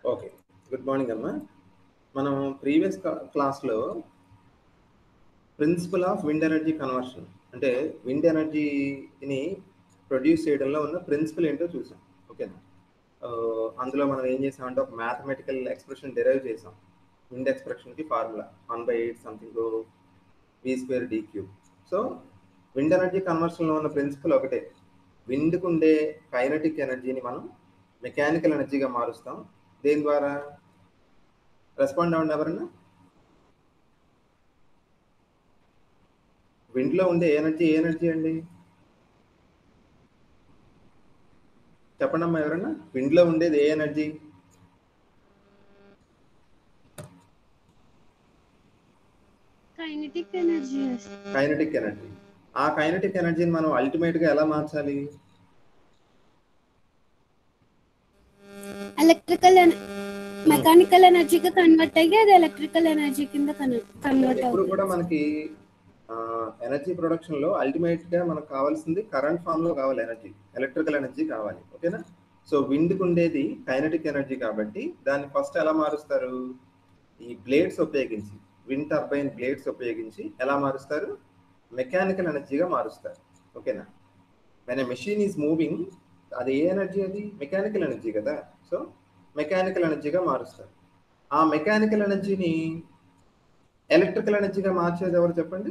Okay good morning అమ్మా మనం previous క్లాస్లో principle of wind energy conversion అంటే విండ్ ఎనర్జీని ప్రొడ్యూస్ చేయడంలో ఉన్న ప్రిన్సిపల్ ఏంటో చూసాం ఓకేనా ఆ, అందులో మనం ఏం చేసామంటే ఒక మ్యాథమెటికల్ ఎక్స్ప్రెషన్ డెరైవ్ చేసాం విండ్ ఎక్స్ప్రెషన్కి formula one by eight something V square D cube so wind energy కన్వర్షన్లో ఉన్న ప్రిన్సిపల్ ఒకటే విండ్కు ఉండే కైనటిక్ ఎనర్జీని మనం మెకానికల్ ఎనర్జీగా మారుస్తాం దేని ద్వారా రెస్పాండ్ అవ్వండి ఎవరన్నా విండ్లో ఉండే ఎనర్జీ ఏ ఎనర్జీ అండి చెప్పండి అమ్మా ఎవరన్నా విండ్లో ఉండేది ఏ energy kinetic energy kinetic energy ఆ కైనటిక్ ఎనర్జీని మనం అల్టిమేట్ గా ఎలా మార్చాలి ఎలక్ట్రికల్ మెకానికల్ ఎనర్జీకి కన్వర్ట్ అయ్యి అది ఎలక్ట్రికల్ ఎనర్జీ కింద కన్వర్ట్ ఇప్పుడు అవుతుంది కూడా మనకి ఎనర్జీ ప్రొడక్షన్ లో అల్టిమేట్ గా మనకు కావాల్సింది కరెంట్ ఫామ్ లో కావాలి ఎనర్జీ ఎలక్ట్రికల్ ఎనర్జీ కావాలి ఓకేనా సో విండ్ కు ఉండేది కైనటిక్ ఎనర్జీ కాబట్టి దాన్ని ఫస్ట్ ఎలా మారుస్తారు ఈ బ్లేడ్స్ ఉపయోగించి విండ్ టర్బైన్ బ్లేడ్స్ ఉపయోగించి ఎలా మారుస్తారు మెకానికల్ ఎనర్జీగా మారుస్తారు ఓకేనా వెన్ మెషిన్ ఈజ్ మూవింగ్ అది ఏ ఎనర్జీ అది మెకానికల్ ఎనర్జీ కదా సో మెకానికల్ ఎనర్జీగా మారుస్తారు ఆ మెకానికల్ ఎనర్జీని ఎలక్ట్రికల్ ఎనర్జీగా మార్చేది ఎవరు చెప్పండి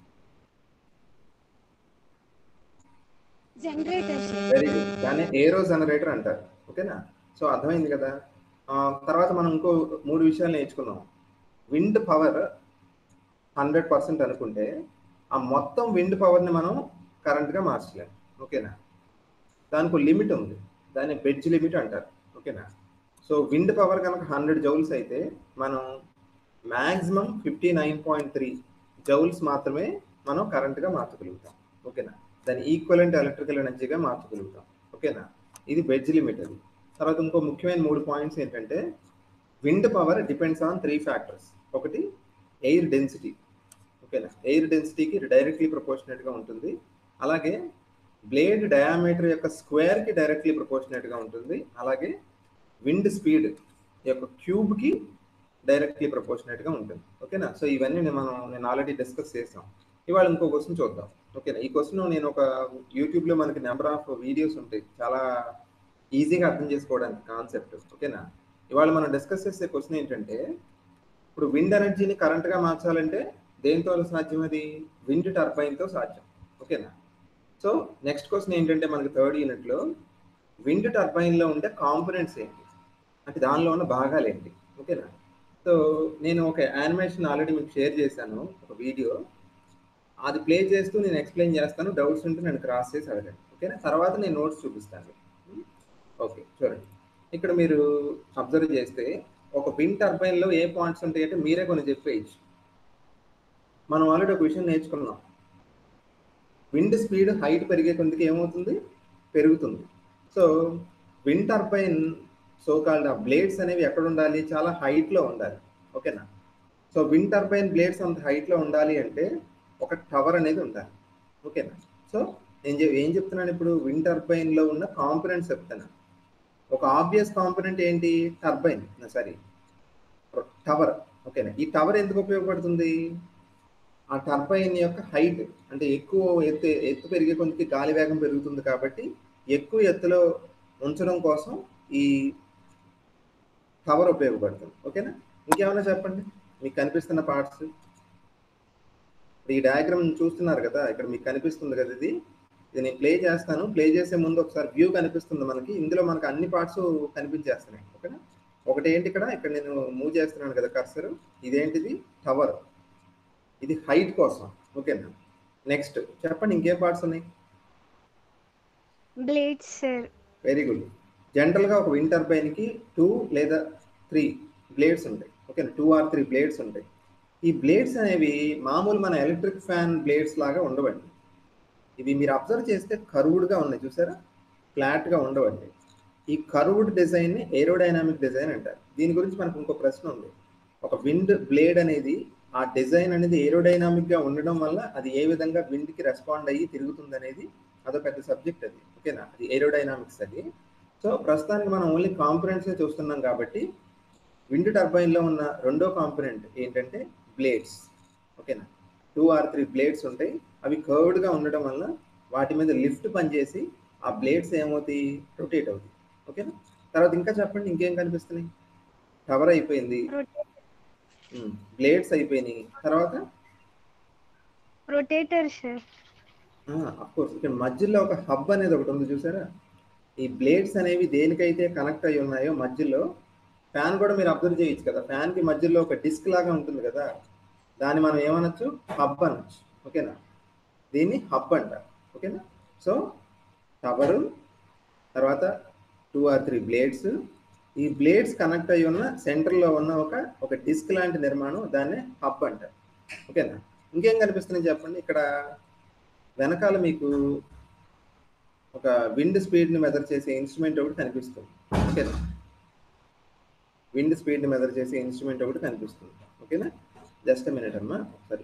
జనరేటర్ వెరీ గుడ్ దాన్ని ఏరో జనరేటర్ అంటారు ఓకేనా సో అర్థమైంది కదా ఆ, తర్వాత మనం ఇంకో మూడు విషయాలు నేర్చుకున్నాం విండ్ పవర్ హండ్రెడ్ పర్సెంట్ అనుకుంటే ఆ మొత్తం విండ్ పవర్ని మనం కరెంట్గా మార్చలేం ఓకేనా దానికి లిమిట్ ఉంది దాన్ని బెడ్జ్ లిమిట్ అంటారు ఓకేనా సో విండ్ పవర్ కనుక హండ్రెడ్ జౌల్స్ అయితే మనం maximum fifty nine point three joules మాత్రమే మనం కరెంట్గా మార్చగలుగుతాం ఓకేనా దాని ఈక్వలెంట్ ఎలక్ట్రికల్ ఎనర్జీగా మార్చగలుగుతాం ఓకేనా ఇది బెడ్జ్ లిమిట్ అది తర్వాత ఇంకో ముఖ్యమైన మూడు పాయింట్స్ ఏంటంటే wind power depends on three factors ఒకటి ఎయిర్ డెన్సిటీ ఓకేనా ఎయిర్ డెన్సిటీకి డైరెక్ట్లీ ప్రపోర్షనేట్గా ఉంటుంది అలాగే బ్లేడ్ డయామీటర్ యొక్క స్క్వేర్కి డైరెక్ట్లీ ప్రపోర్షనేట్గా ఉంటుంది అలాగే విండ్ స్పీడ్ యొక్క క్యూబ్కి డైరెక్ట్లీ ప్రపోర్షనేట్గా ఉంటుంది ఓకేనా సో ఇవన్నీ నేను మనం నేను ఆల్రెడీ డిస్కస్ చేసాం ఇవాళ ఇంకో క్వశ్చన్ చూద్దాం ఓకేనా ఈ క్వశ్చన్ నేను ఒక యూట్యూబ్లో మనకి నెంబర్ ఆఫ్ వీడియోస్ ఉంటాయి చాలా ఈజీగా అర్థం చేసుకోవడానికి కాన్సెప్ట్ ఓకేనా ఇవాళ మనం డిస్కస్ చేసే క్వశ్చన్ ఏంటంటే ఇప్పుడు విండ్ ఎనర్జీని కరెంట్గా మార్చాలంటే దేంతో సాధ్యం అది విండ్ టర్బైన్తో సాధ్యం ఓకేనా సో నెక్స్ట్ క్వశ్చన్ ఏంటంటే మనకి థర్డ్ యూనిట్లో విండ్ టర్బైన్లో ఉండే కాంపనెంట్స్ ఏంటి అంటే దానిలో ఉన్న భాగాలు ఏంటి ఓకేనా సో నేను ఒక యానిమేషన్ ఆల్రెడీ మీకు షేర్ చేశాను ఒక వీడియో అది ప్లే చేస్తూ నేను ఎక్స్ప్లెయిన్ చేస్తాను డౌట్స్ ఉంటే నేను క్రాస్ చేసి అడగండి ఓకేనా తర్వాత నేను నోట్స్ చూపిస్తాను ఓకే చూడండి ఇక్కడ మీరు అబ్జర్వ్ చేస్తే ఒక విండ్ టర్బైన్లో ఏ పాయింట్స్ ఉంటాయంటే మీరే కొన్ని చెప్పేయచ్చు మనం ఆల్రెడీ ఒక విషయం నేర్చుకున్నాం విండ్ స్పీడ్ హైట్ పెరిగే కొద్దికి ఏమవుతుంది పెరుగుతుంది so wind turbine so called ఆ బ్లేడ్స్ అనేవి ఎక్కడ ఉండాలి చాలా హైట్లో ఉండాలి ఓకేనా సో విండ్ టర్బైన్ బ్లేడ్స్ అంత హైట్లో ఉండాలి అంటే ఒక టవర్ అనేది ఉండాలి ఓకేనా సో నేను చెప్- ఏం చెప్తున్నాను ఇప్పుడు విండ్ టర్బైన్లో ఉన్న కాంపనెంట్స్ చెప్తాను ఒక ఆబ్వియస్ కాంపనెంట్ ఏంటి టర్బైన్ సారీ టవర్ ఓకేనా ఈ టవర్ ఎందుకు ఉపయోగపడుతుంది ఆ టర్బైన్ యొక్క హైట్ అంటే ఎక్కువ ఎత్తు ఎత్తు పెరిగే కొద్దికి గాలి వేగం పెరుగుతుంది కాబట్టి ఎక్కువ ఎత్తులో ఉంచడం కోసం ఈ టవర్ ఉపయోగపడుతుంది ఓకేనా ఇంకేమైనా చెప్పండి మీకు కనిపిస్తున్న పార్ట్స్ ఈ డయాగ్రామ్ చూస్తున్నారు కదా ఇక్కడ మీకు కనిపిస్తుంది కదా ఇది ఇది నేను ప్లే చేస్తాను ప్లే చేసే ముందు ఒకసారి వ్యూ కనిపిస్తుంది మనకి ఇందులో మనకి అన్ని పార్ట్స్ కనిపించేస్తున్నాయి ఓకేనా ఒకటి ఏంటి ఇక్కడ ఇక్కడ నేను మూవ్ చేస్తున్నాను కదా కర్సర్ ఇదేంటిది టవర్ ఇది హైట్ కోసం ఓకేనా నెక్స్ట్ చెప్పండి ఇంకే పార్ట్స్ ఉన్నాయి బ్లేడ్స్ సార్ వెరీ గుడ్ జనరల్గా ఒక విండ్ టర్బైన్కి టూ లేదా త్రీ బ్లేడ్స్ ఉంటాయి ఓకేనా టూ ఆర్ త్రీ బ్లేడ్స్ ఉంటాయి ఈ బ్లేడ్స్ అనేవి మామూలు మన ఎలక్ట్రిక్ ఫ్యాన్ బ్లేడ్స్ లాగా ఉండవండి ఇవి మీరు అబ్జర్వ్ చేస్తే కర్వ్డ్గా ఉన్నాయి చూసారా ఫ్లాట్గా ఉండవండి ఈ కర్వ్డ్ డిజైన్ని ఏరోడైనామిక్ డిజైన్ అంటారు దీని గురించి మనకు ఇంకో ప్రశ్న ఉంది ఒక విండ్ బ్లేడ్ అనేది ఆ డిజైన్ అనేది ఏరోడైనామిక్గా ఉండడం వల్ల అది ఏ విధంగా విండ్కి రెస్పాండ్ అయ్యి తిరుగుతుంది అనేది అదొక పెద్ద సబ్జెక్ట్ అది ఓకేనా అది ఏరోడైనామిక్స్ అది సో ప్రస్తుతానికి మనం ఓన్లీ కాంపనెంట్సే చూస్తున్నాం కాబట్టి విండ్ టర్బైన్లో ఉన్న రెండో కాంపోనెంట్ ఏంటంటే బ్లేడ్స్ ఓకేనా టూ ఆర్ త్రీ బ్లేడ్స్ ఉంటాయి అవి కర్వ్డ్గా ఉండడం వల్ల వాటి మీద లిఫ్ట్ పనిచేసి ఆ బ్లేడ్స్ ఏమవుతాయి రొటేట్ అవుతాయి ఓకేనా తర్వాత ఇంకా చెప్పండి ఇంకేం కనిపిస్తున్నాయి కవర్ అయిపోయింది బ్లేడ్స్ అయిపోయినాయి తర్వాత రొటేటర్ సార్ కోర్స్ ఇక్కడ మధ్యలో ఒక హబ్ అనేది ఒకటి ఉంది చూసారా ఈ బ్లేడ్స్ అనేవి దేనికైతే కనెక్ట్ అయి ఉన్నాయో మధ్యలో ఫ్యాన్ కూడా మీరు అబ్జర్వ్ చేయొచ్చు కదా ఫ్యాన్ కి మధ్యలో ఒక డిస్క్ లాగా ఉంటుంది కదా దాన్ని మనం ఏమనొచ్చు హబ్ అనొచ్చు ఓకేనా దీన్ని హబ్ అంటారు ఓకేనా సో టవరు తర్వాత టూ ఆర్ త్రీ బ్లేడ్స్ ఈ బ్లేడ్స్ కనెక్ట్ అయి ఉన్న సెంటర్లో ఉన్న ఒక ఒక డిస్క్ లాంటి నిర్మాణం దాన్ని హబ్ అంటారు ఓకేనా ఇంకేం కనిపిస్తుంది చెప్పండి ఇక్కడ వెనకాల మీకు ఒక విండ్ స్పీడ్ని మెజర్ చేసే ఇన్స్ట్రుమెంట్ ఒకటి కనిపిస్తుంది ఓకేనా విండ్ స్పీడ్ని మెజర్ చేసే ఇన్స్ట్రుమెంట్ ఒకటి కనిపిస్తుంది ఓకేనా జస్ట్ మినిట్ అమ్మా ఒకసారి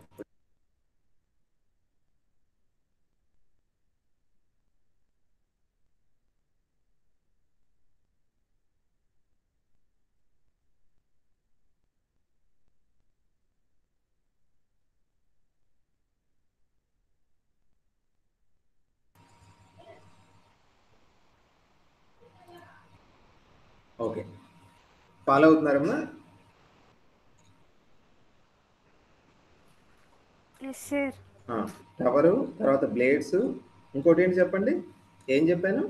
ఓకే ఫాలో అవుతున్నారమ్మా ఎస్ సార్ టవరు తర్వాత బ్లేడ్స్ ఇంకోటి ఏంటి చెప్పండి ఏం చెప్పాను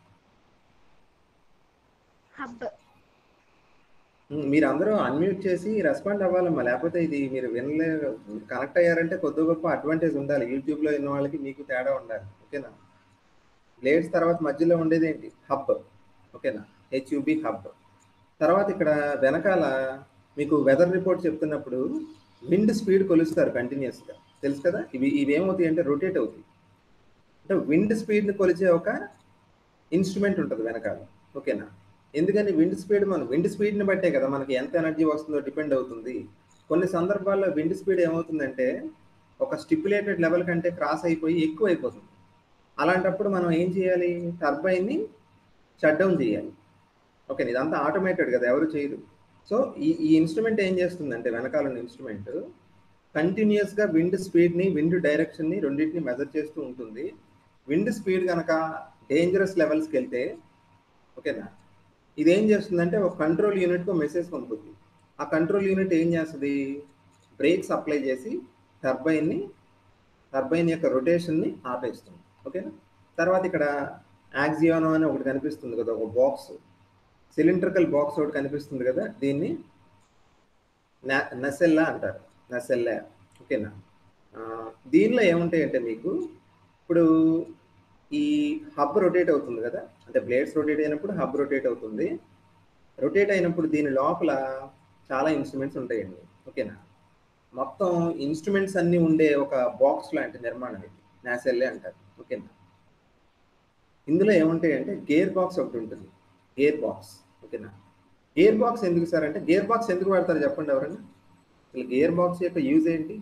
హబ్ ఉమ్, మీరు అందరూ అన్మ్యూట్ చేసి రెస్పాండ్ అవ్వాలమ్మా లేకపోతే ఇది మీరు వినలే కనెక్ట్ అయ్యారంటే కొద్ది గొప్ప అడ్వాంటేజ్ ఉండాలి యూట్యూబ్లో ఉన్న వాళ్ళకి మీకు తేడా ఉండాలి ఓకేనా బ్లేడ్స్ తర్వాత మధ్యలో ఉండేది ఏంటి హబ్ ఓకేనా హెచ్యుబి హబ్ తర్వాత ఇక్కడ వెనకాల మీకు వెదర్ రిపోర్ట్ చెప్తున్నప్పుడు విండ్ స్పీడ్ కొలుస్తారు కంటిన్యూస్గా తెలుసు కదా ఇవి ఇవి ఏమవుతాయి అంటే రొటేట్ అవుతాయి అంటే విండ్ స్పీడ్ని కొలిచే ఒక ఇన్స్ట్రుమెంట్ ఉంటుంది వెనకాల ఓకేనా ఎందుకని విండ్ స్పీడ్ మన విండ్ స్పీడ్ని బట్టే కదా మనకి ఎంత ఎనర్జీ వస్తుందో డిపెండ్ అవుతుంది కొన్ని సందర్భాల్లో విండ్ స్పీడ్ ఏమవుతుందంటే ఒక స్టిపులేటెడ్ లెవెల్ కంటే క్రాస్ అయిపోయి ఎక్కువ అయిపోతుంది అలాంటప్పుడు మనం ఏం చేయాలి టర్బైన్ని షట్ డౌన్ చేయాలి ఓకే ఇదంతా ఆటోమేటెడ్ కదా ఎవరు చేయరు సో ఈ ఈ ఇన్స్ట్రుమెంట్ ఏం చేస్తుందంటే వెనకాల ఉన్న ఇన్స్ట్రుమెంట్ కంటిన్యూస్గా విండ్ స్పీడ్ని విండ్ డైరెక్షన్ని రెండింటిని మెజర్ చేస్తూ ఉంటుంది విండ్ స్పీడ్ కనుక డేంజరస్ లెవెల్స్కి వెళ్తే ఓకేనా ఇది ఏం చేస్తుందంటే ఒక కంట్రోల్ యూనిట్కి ఒక మెసేజ్ పంపుతుంది ఆ కంట్రోల్ యూనిట్ ఏం చేస్తుంది బ్రేక్స్ అప్లై చేసి టర్బైన్ని టర్బైన్ యొక్క రొటేషన్ని ఆపేస్తుంది ఓకేనా తర్వాత ఇక్కడ యాక్సియోనో అని ఒకటి కనిపిస్తుంది కదా ఒక బాక్స్ సిలిండ్రికల్ బాక్స్ ఒకటి కనిపిస్తుంది కదా దీన్ని నసెల్లా అంటారు నసెల్లా ఓకేనా ఆ, దీనిలో ఏముంటాయంటే మీకు ఇప్పుడు ఈ హబ్ రొటేట్ అవుతుంది కదా అంటే బ్లేడ్స్ రొటేట్ అయినప్పుడు హబ్ రొటేట్ అవుతుంది రొటేట్ అయినప్పుడు దీని లోపల చాలా ఇన్స్ట్రుమెంట్స్ ఉంటాయండి ఓకేనా మొత్తం ఇన్స్ట్రుమెంట్స్ అన్నీ ఉండే ఒక బాక్స్ లాంటి నిర్మాణం ఇది నాసెల్లే అంటారు ఓకేనా ఇందులో ఏముంటాయంటే గేర్ బాక్స్ ఒకటి ఉంటుంది గేర్ బాక్స్ ఓకేనా గేర్ బాక్స్ ఎందుకు సార్ అంటే గేర్ బాక్స్ ఎందుకు వాడతారు చెప్పండి ఎవరైనా అసలు గేర్ బాక్స్ యొక్క యూజ్ ఏంటి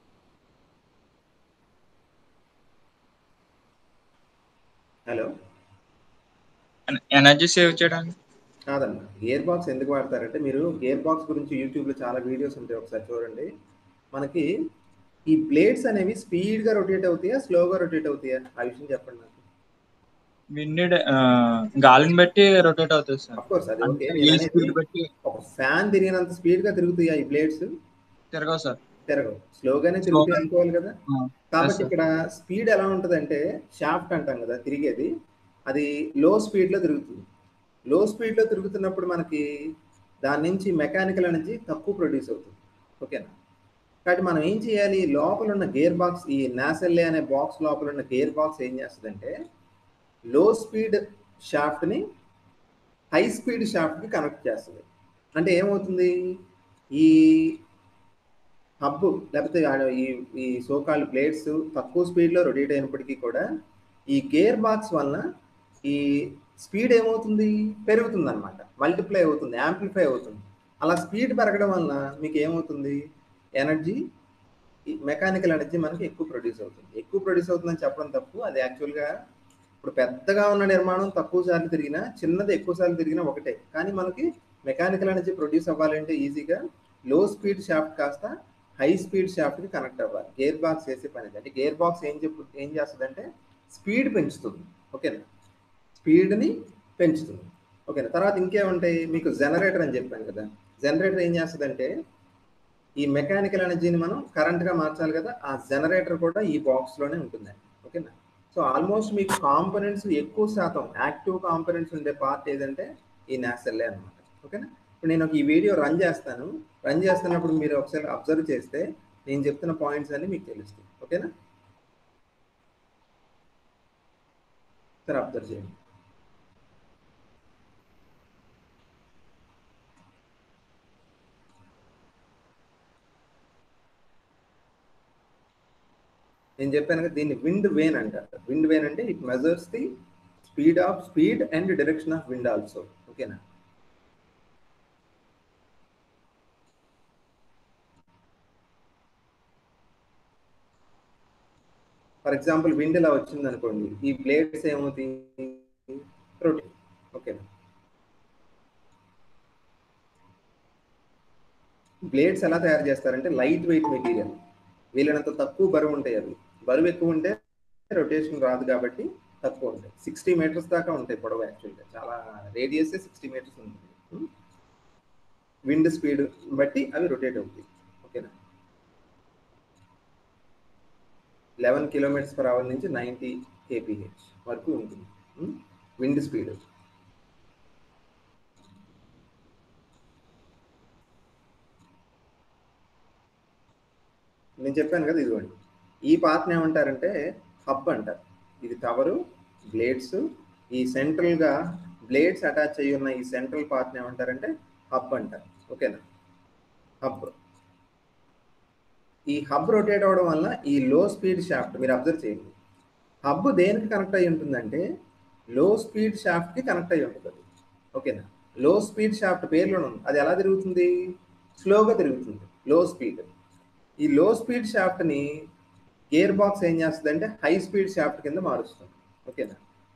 హలో ఎనర్జీ సేవ్ చేయడానికి కాదన్న గేర్ బాక్స్ ఎందుకు వాడతారంటే మీరు గేర్ బాక్స్ గురించి యూట్యూబ్లో చాలా వీడియోస్ ఉంటాయి ఒకసారి చూడండి మనకి ఈ బ్లేడ్స్ అనేవి స్పీడ్గా రొటేట్ అవుతాయా స్లోగా రొటేట్ అవుతాయా ఆ విషయం చెప్పండి నాకు విండ్ గాలిని బట్టి రొటేట్ అవుతుంది సార్ అఫ్ కోర్స్ అది ఓకే అంటే నేను ఈ అనేది స్పీడ్ బట్టి ఒక ఫ్యాన్ తిరిగినంత స్పీడ్గా తిరుగుతాయా ఈ బ్లేడ్స్ తిరగవు సార్ తిరగవు స్లోగానే తిరుగుతాయి అనుకోవాలి కదా ఆ, కాబట్టి sir. ఇక్కడ స్పీడ్ ఎలా ఉంటుందంటే షాఫ్ట్ అంటాం కదా తిరిగేది అది లో స్పీడ్లో తిరుగుతుంది లో స్పీడ్లో తిరుగుతున్నప్పుడు మనకి దాని నుంచి మెకానికల్ ఎనర్జీ తక్కువ ప్రొడ్యూస్ అవుతుంది ఓకేనా కాబట్టి మనం ఏం చేయాలి లోపల ఉన్న గేర్ బాక్స్ ఈ నాసెల్లే అనే బాక్స్ లోపల ఉన్న గేర్ బాక్స్ ఏం చేస్తుందంటే లో స్పీడ్ షాఫ్ట్ని హై స్పీడ్ షాఫ్ట్కి కనెక్ట్ చేస్తుంది అంటే ఏమవుతుంది ఈ హబ్ లేకపోతే ఆ- ఈ ఈ సోకాల్ ప్లేట్స్ తక్కువ స్పీడ్లో రొటేట్ అయినప్పటికీ కూడా ఈ గేర్ బాక్స్ వలన ఈ స్పీడ్ ఏమవుతుంది పెరుగుతుంది అనమాట మల్టిప్లై అవుతుంది యాంప్లిఫై అవుతుంది అలా స్పీడ్ పెరగడం వలన మీకు ఏమవుతుంది ఎనర్జీ మెకానికల్ ఎనర్జీ మనకి ఎక్కువ ప్రొడ్యూస్ అవుతుంది ఎక్కువ ప్రొడ్యూస్ అవుతుందని చెప్పడం తప్పు అది యాక్చువల్గా ఇప్పుడు పెద్దగా ఉన్న నిర్మాణం తక్కువ సార్లు తిరిగినా చిన్నది ఎక్కువ సార్లు తిరిగినా ఒకటే కానీ మనకి మెకానికల్ ఎనర్జీ ప్రొడ్యూస్ అవ్వాలంటే ఈజీగా లో స్పీడ్ షాఫ్ట్ కాస్త హై స్పీడ్ షాఫ్ట్కి కనెక్ట్ అవ్వాలి గేర్ బాక్స్ చేసే పని అది. అంటే గేర్ బాక్స్ ఏం చెప్పు ఏం చేస్తుందంటే స్పీడ్ పెంచుతుంది ఓకేనా స్పీడ్ని పెంచుతుంది ఓకేనా తర్వాత ఇంకేముంటాయి మీకు జనరేటర్ అని చెప్పాను కదా జనరేటర్ ఏం చేస్తుందంటే ఈ మెకానికల్ ఎనర్జీని మనం కరెంట్గా మార్చాలి కదా ఆ జనరేటర్ కూడా ఈ బాక్స్లోనే ఉంటుందండి ఓకేనా సో ఆల్మోస్ట్ మీకు కాంపనెంట్స్ ఎక్కువ శాతం యాక్టివ్ కాంపనెంట్స్ ఉండే పార్ట్ ఏదంటే ఈ నాసెల్లే అనమాట ఓకేనా ఇప్పుడు నేను ఒక ఈ వీడియో రన్ చేస్తాను రన్ చేస్తున్నప్పుడు మీరు ఒకసారి అబ్జర్వ్ చేస్తే నేను చెప్తున్న పాయింట్స్ అన్ని మీకు తెలుస్తాయి ఓకేనా సరే అబ్జర్వ్ చేయండి నేను చెప్పాను కదా దీన్ని విండ్ వేన్ అంటారు విండ్ వేన్ అంటే it measures the speed of speed and direction of wind also ఓకేనా ఫర్ ఎగ్జాంపుల్ విండ్ ఇలా వచ్చింది అనుకోండి ఈ బ్లేడ్స్ ఏమవుతాయి రొటేట్ ఓకేనా బ్లేడ్స్ ఎలా తయారు చేస్తారంటే లైట్ వెయిట్ మెటీరియల్ వీలైనంత తక్కువ బరువు ఉంటాయి అవి బరువు ఎక్కువ ఉంటే రొటేషన్ రాదు కాబట్టి తక్కువ ఉంటాయి సిక్స్టీ మీటర్స్ దాకా ఉంటాయి పొడవు యాక్చువల్గా చాలా రేడియస్ సిక్స్టీ మీటర్స్ ఉంటుంది విండ్ స్పీడ్ బట్టి అవి రొటేట్ అవుతాయి ఓకేనా లెవెన్ కిలోమీటర్స్ పర్ అవర్ నుంచి నైంటీ కేపీహెచ్ వరకు ఉంటుంది విండ్ స్పీడ్ నేను చెప్పాను కదా ఇదిగోండి ఈ పార్ట్ని ఏమంటారంటే హబ్ అంటారు ఇది కవరు బ్లేడ్స్ ఈ సెంట్రల్గా బ్లేడ్స్ అటాచ్ అయ్యి ఉన్న ఈ సెంట్రల్ పార్ట్ని ఏమంటారంటే హబ్ అంటారు ఓకేనా హబ్ ఈ హబ్ రొటేట్ అవ్వడం వల్ల ఈ లో స్పీడ్ షాఫ్ట్ మీరు అబ్జర్వ్ చేయండి హబ్ దేనికి కనెక్ట్ అయ్యి ఉంటుందంటే లో స్పీడ్ షాఫ్ట్కి కనెక్ట్ అయ్యి ఉంటుంది ఓకేనా లో స్పీడ్ షాఫ్ట్ పేర్లోనే ఉంది అది ఎలా తిరుగుతుంది స్లోగా తిరుగుతుంది లో స్పీడ్ ఈ లో స్పీడ్ షాఫ్ట్ని గేర్ బాక్స్ ఏం చేస్తుంది అంటే హై స్పీడ్ షాఫ్ట్ కింద మారుస్తుంది ఓకేనా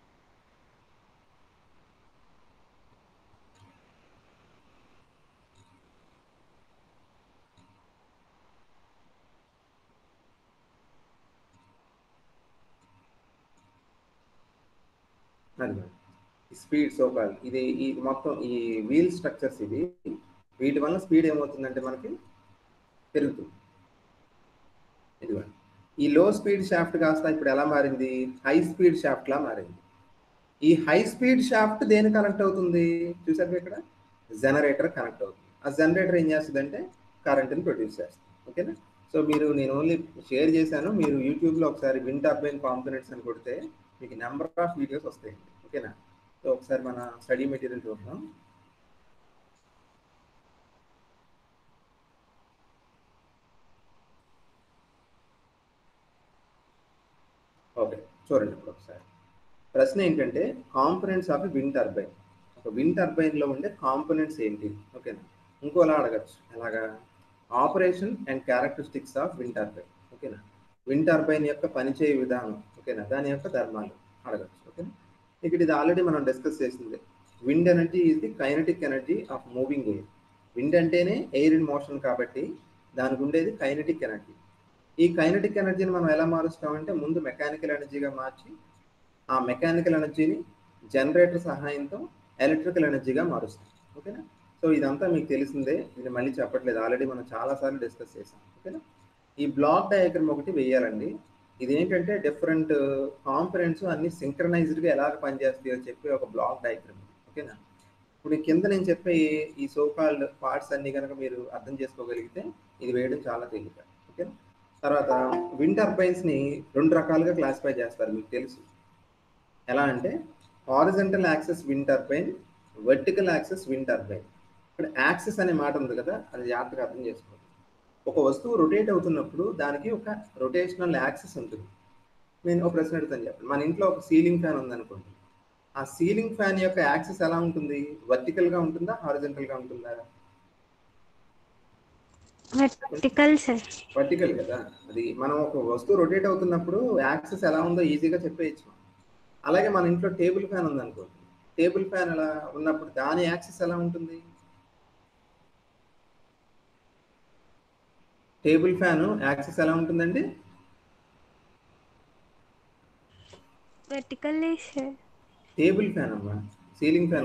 అది స్పీడ్ సోకాల్ ఇది ఈ మొత్తం ఈ వీల్ స్ట్రక్చర్స్ ఇది వీటి వల్ల స్పీడ్ ఏమవుతుందంటే మనకి పెరుగుతుంది ఇదిగోండి ఈ లో స్పీడ్ షాఫ్ట్ కాస్త ఇప్పుడు ఎలా మారింది హై స్పీడ్ షాఫ్ట్ లా మారింది ఈ హై స్పీడ్ షాఫ్ట్ దేని కనెక్ట్ అవుతుంది చూసారు ఇక్కడ జనరేటర్ కనెక్ట్ అవుతుంది ఆ జనరేటర్ ఏం చేస్తుంది అంటే కరెంట్ని ప్రొడ్యూస్ చేస్తుంది ఓకేనా సో మీరు నేను ఓన్లీ షేర్ చేశాను మీరు యూట్యూబ్లో ఒకసారి విన్ టర్బైన్ కాంపోనెంట్స్ అని కొడితే మీకు నెంబర్ ఆఫ్ వీడియోస్ వస్తాయండి ఓకేనా సో ఒకసారి మన స్టడీ మెటీరియల్ చూద్దాం ఓకే చూడండి ఇప్పుడు ఒకసారి ప్రశ్న ఏంటంటే కాంపోనెంట్స్ ఆఫ్ విన్ టర్బైన్ ఒక విన్ టర్బైన్లో ఉండే కాంపోనెంట్స్ ఏంటి ఓకేనా ఇంకోలా అడగచ్చు ఎలాగా operation and characteristics of wind turbine ఓకేనా విన్ టర్బైన్ యొక్క పనిచేయ విధానం ఓకేనా దాని యొక్క ధర్మాలు అడగచ్చు ఓకేనా ఇక్కడ ఇది ఆల్రెడీ మనం డిస్కస్ చేసింది wind energy is the kinetic energy of moving air wind అంటేనే ఎయిర్ ఇన్ మోషన్ కాబట్టి దానికి ఉండేది కైనటిక్ ఎనర్జీ ఈ కైనటిక్ ఎనర్జీని మనం ఎలా మారుస్తామంటే ముందు మెకానికల్ ఎనర్జీగా మార్చి ఆ మెకానికల్ ఎనర్జీని జనరేటర్ సహాయంతో ఎలక్ట్రికల్ ఎనర్జీగా మారుస్తాం ఓకేనా సో ఇదంతా మీకు తెలిసిందే ఇది మళ్ళీ చెప్పట్లేదు ఆల్రెడీ మనం చాలాసార్లు డిస్కస్ చేసాం ఓకేనా ఈ బ్లాక్ డయాగ్రమ్ ఒకటి వేయాలండి ఇది ఏంటంటే డిఫరెంట్ కాంపనెంట్స్ అన్ని సింక్రనైజ్డ్గా ఎలాగ పనిచేస్తాయో చెప్పి ఒక బ్లాక్ డయాగ్రమ్ ఓకేనా ఇప్పుడు కింద నేను చెప్పే ఈ సోకాల్డ్ పార్ట్స్ అన్ని కనుక మీరు అర్థం చేసుకోగలిగితే ఇది వేయడం చాలా తేలిక ఓకేనా తర్వాత విండ్ టర్బైన్స్ని రెండు రకాలుగా క్లాసిఫై చేస్తారు మీకు తెలుసు ఎలా అంటే horizontal axis wind turbine vertical axis wind turbine ఇక్కడ యాక్సెస్ అనే మాట ఉంది కదా అది జాగ్రత్తగా అర్థం చేసుకోండి ఒక వస్తువు రొటేట్ అవుతున్నప్పుడు దానికి ఒక రొటేషనల్ యాక్సెస్ ఉంటుంది నేను ఒక ప్రశ్న అడుగుతాను చెప్పండి మన ఇంట్లో ఒక సీలింగ్ ఫ్యాన్ ఉందనుకోండి ఆ సీలింగ్ ఫ్యాన్ యొక్క యాక్సెస్ ఎలా ఉంటుంది వర్టికల్గా ఉంటుందా హారిజెంటల్గా ఉంటుందా వర్టికల్ సార్ వర్టికల్ కదా అది మనం ఒక వస్తువు రొటేట్ అవుతున్నప్పుడు యాక్సెస్ ఎలా ఉందో ఈజీగా చెప్పేయచ్చు అలాగే మన ఇంట్లో టేబుల్ ఫ్యాన్ ఉందనుకోండి టేబుల్ ఫ్యాన్ ఎలా ఉన్నప్పుడు దాని యాక్సెస్ ఎలా ఉంటుంది టేబుల్ ఫ్యాన్ యాక్సెస్ ఎలా ఉంటుందండి వెర్టికల్ సార్ టేబుల్ ఫ్యాన్ అమ్మా ceiling fan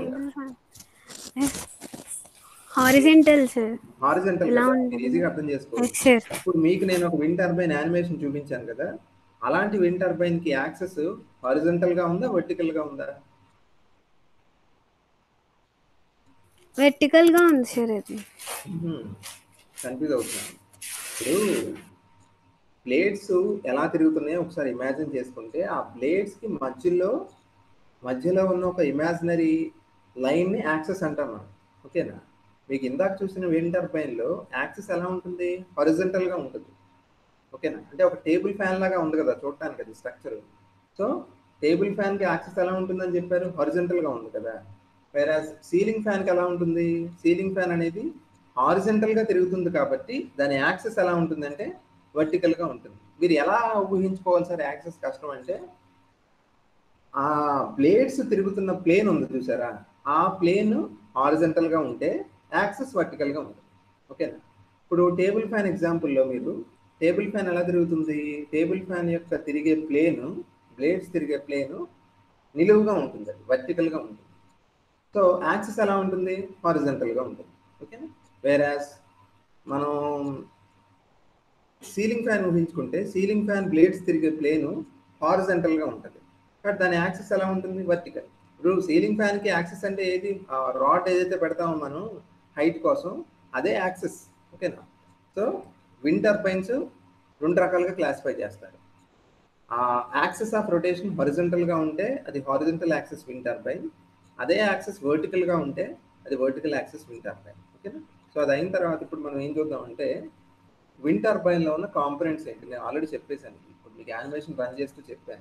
horizontal sir horizontal ఎలా ఉంటుంది? ఈజీగా అర్థం చేసుకోవచ్చు ఎస్ సార్ ఇప్పుడు మీకు నేను ఒక విండ్ టర్బైన్ యానిమేషన్ చూపించాను కదా అలాంటి విండ్ టర్బైన్ కి యాక్సెస్ హారిజెంటల్ గా ఉందా వర్టికల్ గా ఉందా వెర్టికల్ గా ఉంది సార్ అది కన్ఫ్యూజ్ అవుతున్నాను ఇప్పుడు ప్లేట్స్ ఎలా తిరుగుతున్నాయో ఒకసారి ఇమాజిన్ చేసుకుంటే ఆ ప్లేట్స్ కి మధ్యలో మధ్యలో ఉన్న ఒక ఇమాజినరీ లైన్ ని యాక్సెస్ అంటాం మనం ఓకేనా మీకు ఇందాక చూసిన విండ్ టర్బైన్ లో యాక్సెస్ ఎలా ఉంటుంది హారిజెంటల్ గా ఉంటుంది ఓకేనా అంటే ఒక టేబుల్ ఫ్యాన్ లాగా ఉంది కదా చూడటానికి అది స్ట్రక్చర్ సో టేబుల్ ఫ్యాన్ కి యాక్సెస్ ఎలా ఉంటుందని చెప్పారు హారిజెంటల్ గా ఉంది కదా వేరే సీలింగ్ ఫ్యాన్ కి ఎలా ఉంటుంది సీలింగ్ ఫ్యాన్ అనేది హారిజెంటల్ గా తిరుగుతుంది కాబట్టి దాని యాక్సెస్ ఎలా ఉంటుందంటే వర్టికల్ గా ఉంటుంది మీరు ఎలా ఊహించుకోవాలి సార్ యాక్సెస్ కష్టం అంటే ఆ బ్లేడ్స్ తిరుగుతున్న ప్లేన్ ఉంది చూసారా ఆ ప్లేన్ హారిజెంటల్ గా ఉంటే యాక్సెస్ వర్టికల్ గా ఉంటుంది ఓకేనా ఇప్పుడు టేబుల్ ఫ్యాన్ ఎగ్జాంపుల్లో మీరు టేబుల్ ఫ్యాన్ ఎలా తిరుగుతుంది టేబుల్ ఫ్యాన్ యొక్క తిరిగే ప్లేన్ బ్లేడ్స్ తిరిగే ప్లేన్ నిలువుగా ఉంటుంది అది వర్టికల్ గా ఉంటుంది సో యాక్సెస్ ఎలా ఉంటుంది హారిజెంటల్ గా ఉంటుంది ఓకేనా వేరాస్ మనం సీలింగ్ ఫ్యాన్ ఊహించుకుంటే సీలింగ్ ఫ్యాన్ బ్లేడ్స్ తిరిగే ప్లేన్ హారిజెంటల్ గా ఉంటుంది బట్ దాని యాక్సెస్ ఎలా ఉంటుంది వర్టికల్ ఇప్పుడు సీలింగ్ ఫ్యాన్ కి యాక్సెస్ అంటే ఏది రాడ్ ఏదైతే పెడతామో మనం హైట్ కోసం అదే యాక్సెస్ ఓకేనా సో విండ్ టర్బైన్స్ రెండు రకాలుగా క్లాసిఫై చేస్తారు ఆ యాక్సెస్ ఆఫ్ రొటేషన్ హారిజెంటల్ గా ఉంటే అది హారిజెంటల్ యాక్సెస్ విండ్ టర్బైన్ అదే యాక్సెస్ వర్టికల్ గా ఉంటే అది వర్టికల్ యాక్సెస్ విండ్ టర్బైన్ ఓకేనా సో అది అయిన తర్వాత ఇప్పుడు మనం ఏం చూద్దాం అంటే విండ్ టర్బైన్ లో ఉన్న కాంపనెంట్స్ ఏంటి నేను ఆల్రెడీ చెప్పేశాను ఇప్పుడు మీకు యానిమేషన్ రన్ చేస్తూ చెప్పాను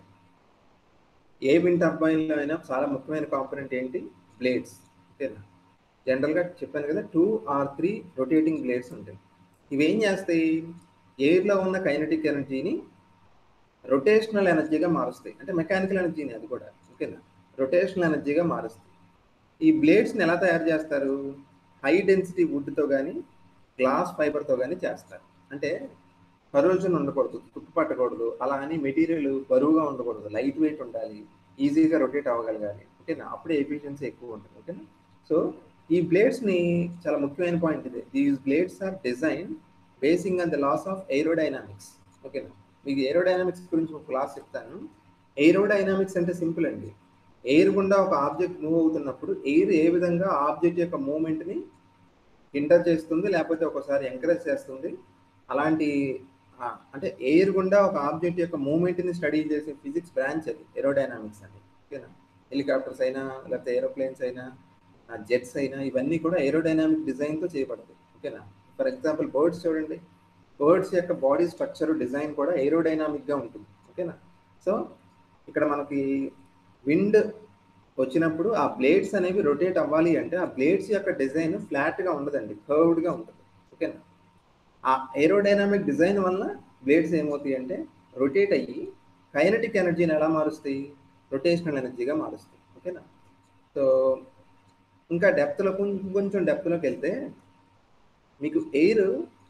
ఏ విండ్ టర్బైన్ లో అయినా చాలా ముఖ్యమైన కాంపనెంట్ ఏంటి బ్లేడ్స్ ఓకేనా జనరల్ గా చెప్పాను కదా two or three rotating blades ఉంటాయి ఇవి ఏం చేస్తాయి ఎయిర్ లో ఉన్న కైనటిక్ ఎనర్జీని రొటేషనల్ ఎనర్జీగా మారుస్తాయి అంటే మెకానికల్ ఎనర్జీని అది కూడా ఓకేనా రొటేషనల్ ఎనర్జీగా మారుస్తాయి ఈ బ్లేడ్స్ని ఎలా తయారు చేస్తారు హై డెన్సిటీ వుడ్తో కానీ గ్లాస్ ఫైబర్తో కానీ చేస్తారు అంటే కరోజన్ ఉండకూడదు తుప్పుపట్టకూడదు అలా అని మెటీరియల్ బరువుగా ఉండకూడదు లైట్ వెయిట్ ఉండాలి ఈజీగా రొటేట్ అవ్వగలగాలి ఓకేనా అప్పుడే ఎఫిషియన్సీ ఎక్కువ ఉంటుంది ఓకేనా సో ఈ బ్లేడ్స్ని చాలా ముఖ్యమైన పాయింట్ ఇది these blades are design basing on the laws of aerodynamics ఓకేనా మీకు ఏరోడైనామిక్స్ గురించి ఒక క్లాస్ చెప్తాను ఏరోడైనామిక్స్ అంటే సింపుల్ అండి ఎయిర్ గుండా ఒక ఆబ్జెక్ట్ మూవ్ అవుతున్నప్పుడు ఎయిర్ ఏ విధంగా ఆబ్జెక్ట్ యొక్క మూమెంట్ని ఇంటర్ చేస్తుంది లేకపోతే ఒకసారి ఎంకరేజ్ చేస్తుంది అలాంటి ఆ, అంటే ఎయిర్ గుండా ఒక ఆబ్జెక్ట్ యొక్క మూమెంట్ని స్టడీ చేసే ఫిజిక్స్ బ్రాంచ్ అది ఏరోడైనామిక్స్ అని ఓకేనా హెలికాప్టర్స్ అయినా లేకపోతే ఏరోప్లేన్స్ అయినా జెట్స్ అయినా ఇవన్నీ కూడా ఏరోడైనామిక్ డిజైన్తో చేయబడతాయి ఓకేనా ఫర్ ఎగ్జాంపుల్ బర్డ్స్ చూడండి బర్డ్స్ యొక్క బాడీ స్ట్రక్చర్ డిజైన్ కూడా ఏరోడైనామిక్గా ఉంటుంది ఓకేనా సో ఇక్కడ మనకి విండ్ వచ్చినప్పుడు ఆ బ్లేడ్స్ అనేవి రొటేట్ అవ్వాలి అంటే ఆ బ్లేడ్స్ యొక్క డిజైన్ ఫ్లాట్గా ఉండదండి కర్వ్డ్గా ఉంటుంది ఓకేనా ఆ ఏరోడైనామిక్ డిజైన్ వల్ల బ్లేడ్స్ ఏమవుతాయి అంటే రొటేట్ అయ్యి కైనటిక్ ఎనర్జీని ఎలా మారుస్తాయి రొటేషనల్ ఎనర్జీగా మారుస్తాయి ఓకేనా సో ఇంకా డెప్త్లో కొంచెం కొంచెం డెప్త్లోకి వెళ్తే మీకు ఎయిర్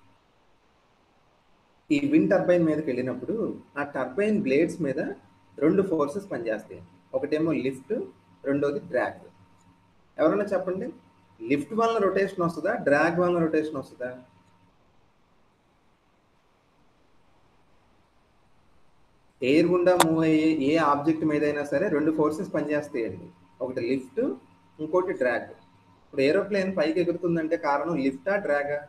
ఈ విండ్ టర్బైన్ మీదకి వెళ్ళినప్పుడు ఆ టర్బైన్ బ్లేడ్స్ మీద రెండు ఫోర్సెస్ పనిచేస్తాయి ఒకటేమో లిఫ్ట్ రెండోది డ్రాగ్ ఎవరైనా చెప్పండి లిఫ్ట్ వలన రొటేషన్ వస్తుందా డ్రాగ్ వలన రొటేషన్ వస్తుందా ఎయిర్ గుండా మూవ్ అయ్యే ఏ ఆబ్జెక్ట్ మీద అయినా సరే రెండు ఫోర్సెస్ పనిచేస్తాయండి ఒకటి లిఫ్ట్ ఇంకోటి డ్రాగ్ ఇప్పుడు ఏరోప్లేన్ పైకి ఎగురుతుందంటే కారణం లిఫ్టా డ్రాగా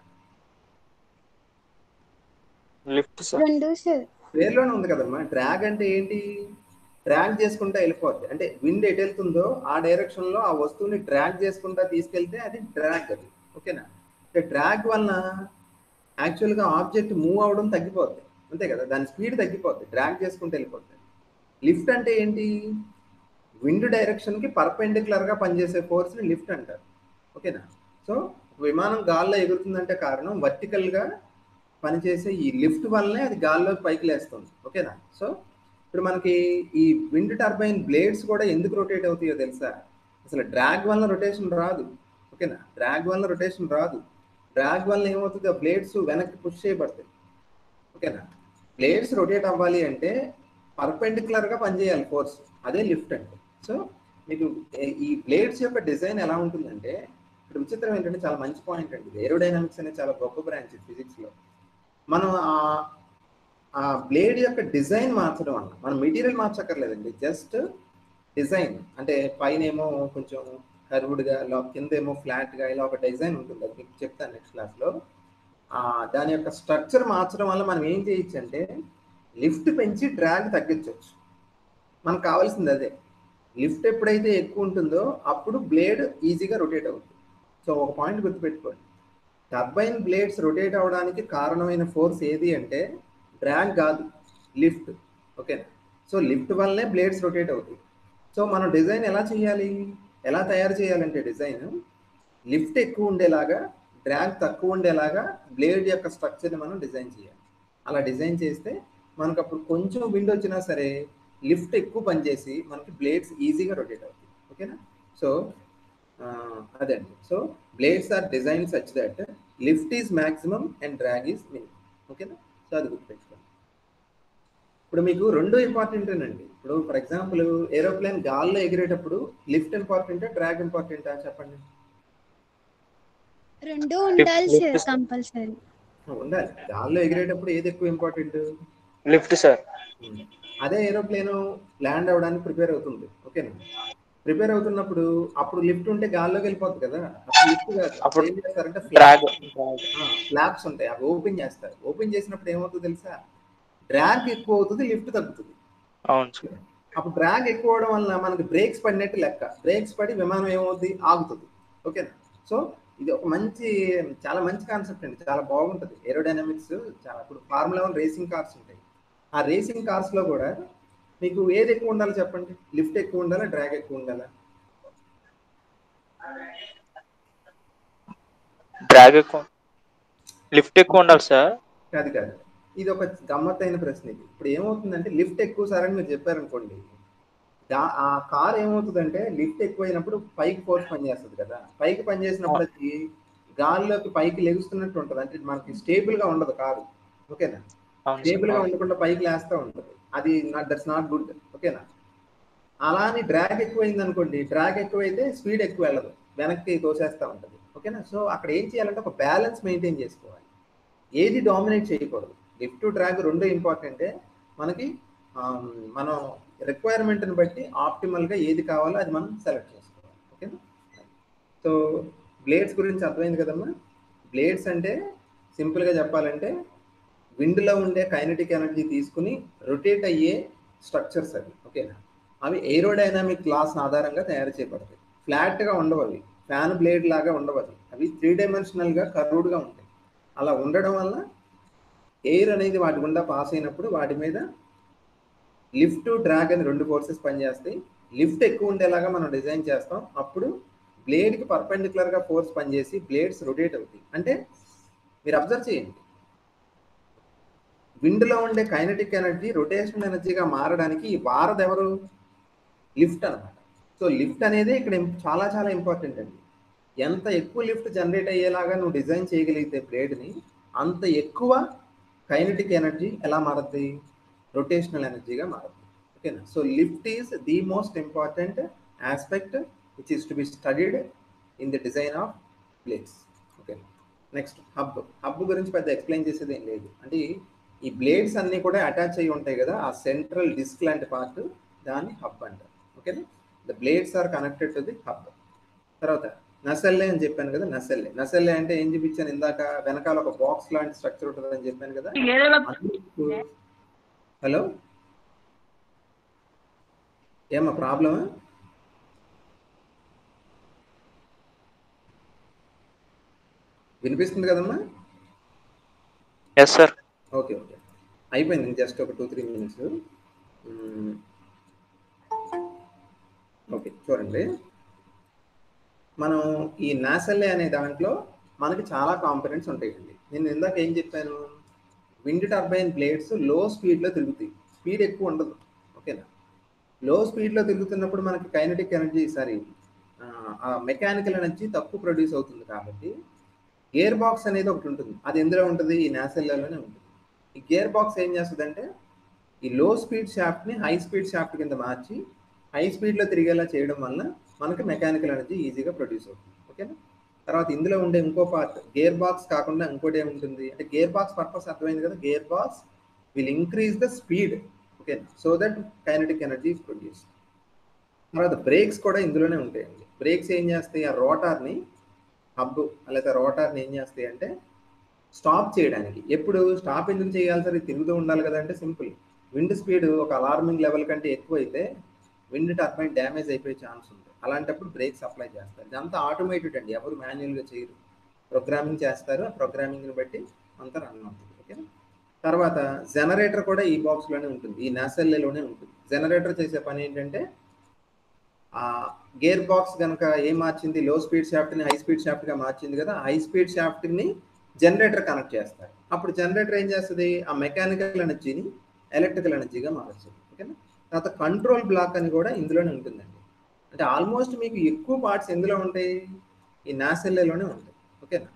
లిఫ్ట్ సార్ రెండు సార్ పేర్లోనే ఉంది కదమ్మా డ్రాగ్ అంటే ఏంటి డ్రాగ్ చేసుకుంటా వెళ్ళిపోద్ది అంటే విండ్ ఎటు వెళ్తుందో ఆ డైరెక్షన్ లో ఆ వస్తువుని డ్రాగ్ చేసుకుంటా తీసుకెళ్తే అది డ్రాగ్ అది ఓకేనా డ్రాగ్ వలన యాక్చువల్ గా ఆబ్జెక్ట్ మూవ్ అవడం తగ్గిపోద్ది అంతే కదా దాని స్పీడ్ తగ్గిపోద్ది డ్రాగ్ చేసుకుంటూ వెళ్ళిపోద్ది లిఫ్ట్ అంటే ఏంటి విండ్ డైరెక్షన్ కి పర్పెండిక్యులర్ గా పనిచేసే ఫోర్స్ ని లిఫ్ట్ అంటారు ఓకేనా సో విమానం గాల్లో ఎగురుతుందంటే కారణం వర్టికల్ గా పనిచేసే ఈ లిఫ్ట్ వల్లనే అది గాల్లో పైకి లేస్తుంది ఓకేనా సో ఇప్పుడు మనకి ఈ విండ్ టర్బైన్ బ్లేడ్స్ కూడా ఎందుకు రొటేట్ అవుతాయో తెలుసా అసలు డ్రాగ్ వల్ల రొటేషన్ రాదు ఓకేనా డ్రాగ్ వల్ల రొటేషన్ రాదు డ్రాగ్ వల్ల ఏమవుతుంది ఆ బ్లేడ్స్ వెనక్కి పుష్ చేయబడతాయి ఓకేనా బ్లేడ్స్ రొటేట్ అవ్వాలి అంటే పర్పెండిక్యులర్ గా పనిచేయాలి ఫోర్స్ అదే లిఫ్ట్ అంటే సో మీకు ఏ- ఈ బ్లేడ్స్ యొక్క డిజైన్ ఎలా ఉంటుందంటే ఇప్పుడు విచిత్రం ఏంటంటే చాలా మంచి పాయింట్ అండి ఏరోడైనామిక్స్ అనేది చాలా గొప్ప బ్రాంచ్ ఫిజిక్స్ లో మనం ఆ- ఆ బ్లేడ్ యొక్క డిజైన్ మార్చడం వల్ల మనం మెటీరియల్ మార్చక్కర్లేదండి జస్ట్ డిజైన్ అంటే పైన ఏమో కొంచెం కర్వ్డ్ గా ఇలా కిందేమో ఫ్లాట్ గా ఇలా ఒక డిజైన్ ఉంటుంది అది మీకు చెప్తాను నెక్స్ట్ క్లాస్ లో ఆ దాని యొక్క స్ట్రక్చర్ మార్చడం వల్ల మనం ఏం చేయొచ్చు అంటే లిఫ్ట్ పెంచి డ్రాగ్ తగ్గించవచ్చు మనకు కావాల్సింది అదే లిఫ్ట్ ఎప్పుడైతే ఎక్కువ ఉంటుందో అప్పుడు బ్లేడ్ ఈజీగా రొటేట్ అవుతుంది సో ఒక పాయింట్ గుర్తుపెట్టుకోండి టర్బైన్ బ్లేడ్స్ రొటేట్ అవడానికి కారణమైన ఫోర్స్ ఏది అంటే డ్రాగ్ కాదు లిఫ్ట్ ఓకేనా సో లిఫ్ట్ వల్లనే బ్లేడ్స్ రొటేట్ అవుతాయి సో మనం డిజైన్ ఎలా చేయాలి ఎలా తయారు చేయాలంటే డిజైన్ లిఫ్ట్ ఎక్కువ ఉండేలాగా డ్రాగ్ తక్కువ ఉండేలాగా బ్లేడ్ యొక్క స్ట్రక్చర్ని మనం డిజైన్ చేయాలి అలా డిజైన్ చేస్తే మనకు అప్పుడు కొంచెం విండ్ వచ్చినా సరే లిఫ్ట్ ఎక్కువ పనిచేసి మనకి బ్లేడ్స్ ఈజీగా రొటేట్ అవుతాయి ఓకేనా సో అదండి so blades are design such that lift is maximum and drag is minimum ఓకేనా సో అది గుర్తుపెట్టుకోండి ఇప్పుడు మీకు రెండు ఇంపార్టెంట్ అండి ఇప్పుడు ఫర్ ఎగ్జాంపుల్ ఏరోప్లేన్ గాల్లో ఎగిరేటప్పుడు లిఫ్ట్ ఇంపార్టెంటా డ్రాగ్ ఇంపార్టెంటా చెప్పండి రెండు ఉండాలి Lift- సార్ lift- కంపల్సరీ ఉండాలి గాల్లో ఎగిరేటప్పుడు ఏది ఎక్కువ ఇంపార్టెంట్ లిఫ్ట్ సార్ అదే ఏరోప్లేన్ ల్యాండ్ అవ్వడానికి ప్రిపేర్ అవుతుంది ఓకేనా ప్రిపేర్ అవుతున్నప్పుడు అప్పుడు లిఫ్ట్ ఉంటే గాల్లోకి వెళ్ళిపోతుంది కదా అప్పుడు లిఫ్ట్ కాదు అప్పుడు ఏం చేస్తారంటే డ్రాగ్ ఫ్లాప్స్ ఉంటాయి అవి ఓపెన్ చేస్తారు ఓపెన్ చేసినప్పుడు ఏమవుతుంది తెలుసా డ్రాగ్ ఎక్కువ అవుతుంది లిఫ్ట్ తగ్గుతుంది అవును సార్ అప్పుడు డ్రాగ్ ఎక్కువ అవడం వల్ల మనకి బ్రేక్స్ పడినట్టు లెక్క బ్రేక్స్ పడి విమానం ఏమవుతుంది ఆగుతుంది ఓకేనా సో ఇది ఒక మంచి చాలా మంచి కాన్సెప్ట్ అండి చాలా బాగుంటుంది ఏరోడైనమిక్స్ చాలా ఇప్పుడు ఫార్ములా వన్ రేసింగ్ కార్స్ ఉంటాయి ఆ రేసింగ్ కార్స్ లో కూడా మీకు ఏది ఎక్కువ ఉండాలి చెప్పండి లిఫ్ట్ ఎక్కువ ఉండాలా డ్రాగ్ ఎక్కువ ఉండాలా డ్రాగ్ ఎక్కువ లిఫ్ట్ ఎక్కువ ఉండాలి సార్ కాదు కాదు ఇది ఒక గమ్మత్తైన ప్రశ్న ఇది ఇప్పుడు ఏమవుతుందంటే లిఫ్ట్ ఎక్కువ సార్ అని మీరు చెప్పారనుకోండి దా- ఆ కార్ ఏమవుతుందంటే లిఫ్ట్ ఎక్కువైనప్పుడు పైకి ఫోర్స్ పనిచేస్తుంది కదా పైకి పనిచేసినప్పుడు అది గాల్లోకి పైకి లెగుస్తున్నట్టు ఉంటుంది అంటే మనకి స్టేబుల్ గా ఉండదు కారు ఓకేనా అవును స్టేబుల్ గా సార్ ఉండకుండా పైకి లేస్తూ ఉంటుంది అది నాట్ దట్స్ నాట్ గుడ్ ఓకేనా అలా అని డ్రాగ్ ఎక్కువైంది అనుకోండి డ్రాగ్ ఎక్కువైతే స్పీడ్ ఎక్కువ వెళ్ళదు వెనక్కి తోసేస్తూ ఉంటుంది ఓకేనా సో అక్కడ ఏం చేయాలంటే ఒక బ్యాలెన్స్ మెయింటైన్ చేసుకోవాలి ఏది డామినేట్ చేయకూడదు లిఫ్ట్ డ్రాగ్ రెండు ఇంపార్టెంటే మనకి ఆమ్, మనం రిక్వైర్మెంట్ని బట్టి ఆప్టిమల్గా ఏది కావాలో అది మనం సెలెక్ట్ చేసుకోవాలి ఓకేనా సో బ్లేడ్స్ గురించి అర్థమైంది కదమ్మా బ్లేడ్స్ అంటే సింపుల్గా చెప్పాలంటే విండ్లో ఉండే కైనటిక్ ఎనర్జీ తీసుకుని రొటేట్ అయ్యే స్ట్రక్చర్స్ అవి ఓకేనా అవి ఏరోడైనామిక్ క్లాస్ ఆధారంగా తయారు చేయబడతాయి ఫ్లాట్గా ఉండవు అవి ఫ్యాన్ బ్లేడ్ లాగా ఉండవు అవి అవి త్రీ డైమెన్షనల్గా కర్వ్డ్గా ఉంటాయి అలా ఉండడం వల్ల ఎయిర్ అనేది వాటి గుండా పాస్ అయినప్పుడు వాటి మీద లిఫ్ట్ డ్రాగ్ అని రెండు ఫోర్సెస్ పనిచేస్తాయి లిఫ్ట్ ఎక్కువ ఉండేలాగా మనం డిజైన్ చేస్తాం అప్పుడు బ్లేడ్కి పర్పెండిక్యులర్గా ఫోర్స్ పనిచేసి బ్లేడ్స్ రొటేట్ అవుతాయి అంటే మీరు అబ్జర్వ్ చేయండి విండ్లో ఉండే కైనటిక్ ఎనర్జీ రొటేషన్ ఎనర్జీగా మారడానికి ఈ వారది ఎవరు లిఫ్ట్ అన్నమాట సో లిఫ్ట్ అనేది ఇక్కడ ఇం- చాలా చాలా ఇంపార్టెంట్ అండి ఎంత ఎక్కువ లిఫ్ట్ జనరేట్ అయ్యేలాగా నువ్వు డిజైన్ చేయగలిగితే బ్లేడ్ని అంత ఎక్కువ కైనటిక్ ఎనర్జీ ఎలా మారుద్ది రొటేషనల్ ఎనర్జీగా మారుతుంది ఓకేనా so lift is the most important aspect which is to be studied in the design of blades okay next hub hub గురించి పెద్ద ఎక్స్ప్లెయిన్ చేసేది ఏం లేదు అంటే ఈ బ్లేడ్స్ అన్ని కూడా అటాచ్ అయ్యి ఉంటాయి కదా ఆ సెంట్రల్ డిస్క్ లాంటి పార్ట్ దాన్ని హబ్ అంటారు ఓకేనా the blades are connected to the hub తర్వాత నసెల్లే అని చెప్పాను కదా నసెల్లే నసెల్లే అంటే ఏం చూపించాను ఇందాక వెనకాల ఒక బాక్స్ లాంటి స్ట్రక్చర్ ఉంటుంది అని చెప్పాను కదా హలో ఏమా ప్రాబ్లమా వినిపిస్తుంది కదమ్మా ఎస్ సార్ ఓకే ఓకే అయిపోయింది జస్ట్ ఒక టూ త్రీ మినిట్స్ ఓకే చూడండి మనం ఈ నాసెల్లే అనే దాంట్లో మనకి చాలా కాంపనెంట్స్ ఉంటాయండి నేను ఇందాక ఏం చెప్పాను విండ్ టర్బైన్ బ్లేడ్స్ లో స్పీడ్లో తిరుగుతాయి స్పీడ్ ఎక్కువ ఉండదు ఓకేనా లో స్పీడ్లో తిరుగుతున్నప్పుడు మనకి కైనటిక్ ఎనర్జీ సారీ ఆ మెకానికల్ ఎనర్జీ తక్కువ ప్రొడ్యూస్ అవుతుంది కాబట్టి గేర్ బాక్స్ అనేది ఒకటి ఉంటుంది అది ఎందులో ఉంటుంది ఈ నాసెల్లోనే ఉంటుంది ఈ గేర్ బాక్స్ ఏం చేస్తుందంటే ఈ లో స్పీడ్ షాఫ్ట్ని హై స్పీడ్ షాఫ్ట్ కింద మార్చి హై స్పీడ్లో తిరిగేలా చేయడం వల్ల మనకి మెకానికల్ ఎనర్జీ ఈజీగా ప్రొడ్యూస్ అవుతుంది ఓకేనా తర్వాత ఇందులో ఉండే ఇంకో పార్ట్ గేర్ బాక్స్ కాకుండా ఇంకోటి ఏముంటుంది అంటే గేర్ బాక్స్ పర్పస్ అర్థమైంది కదా gear box will increase the speed okay so that kinetic energy is produce తర్వాత బ్రేక్స్ కూడా ఇందులోనే ఉంటాయండి బ్రేక్స్ ఏం చేస్తాయి ఆ రోటార్ని హబ్ లేదా రోటార్ని ఏం చేస్తాయి అంటే స్టాప్ చేయడానికి ఎప్పుడు స్టాప్ ఎందుకు చేయాలి సార్ ఇది తిరుగుతూ ఉండాలి కదా అంటే సింపుల్ విండ్ స్పీడ్ ఒక అలార్మింగ్ లెవెల్ కంటే ఎక్కువ అయితే విండ్ టర్బైన్ డ్యామేజ్ అయిపోయే ఛాన్స్ ఉంది అలాంటప్పుడు బ్రేక్స్ అప్లై చేస్తారు ఇదంతా ఆటోమేటెడ్ అండి ఎవరు మాన్యువల్గా చేయరు ప్రోగ్రామింగ్ చేస్తారు ఆ ప్రోగ్రామింగ్ని బట్టి అంతా రన్ అవుతుంది ఓకే తర్వాత జనరేటర్ కూడా ఈ బాక్స్లోనే ఉంటుంది ఈ నాసెల్లోనే ఉంటుంది జనరేటర్ చేసే పని ఏంటంటే ఆ గేర్ బాక్స్ కనుక ఏం మార్చింది లో స్పీడ్ షాఫ్ట్ని హై స్పీడ్ షాఫ్ట్గా మార్చింది కదా హై స్పీడ్ షాఫ్ట్ని జనరేటర్ కనెక్ట్ చేస్తారు అప్పుడు జనరేటర్ ఏం చేస్తుంది ఆ మెకానికల్ ఎనర్జీని ఎలక్ట్రికల్ ఎనర్జీగా మారుస్తుంది ఓకేనా తర్వాత కంట్రోల్ బ్లాక్ అని కూడా ఇందులోనే ఉంటుందండి అంటే ఆల్మోస్ట్ మీకు ఎక్కువ పార్ట్స్ ఎందులో ఉంటాయి ఈ నాసెల్లోనే ఉంటాయి ఓకేనా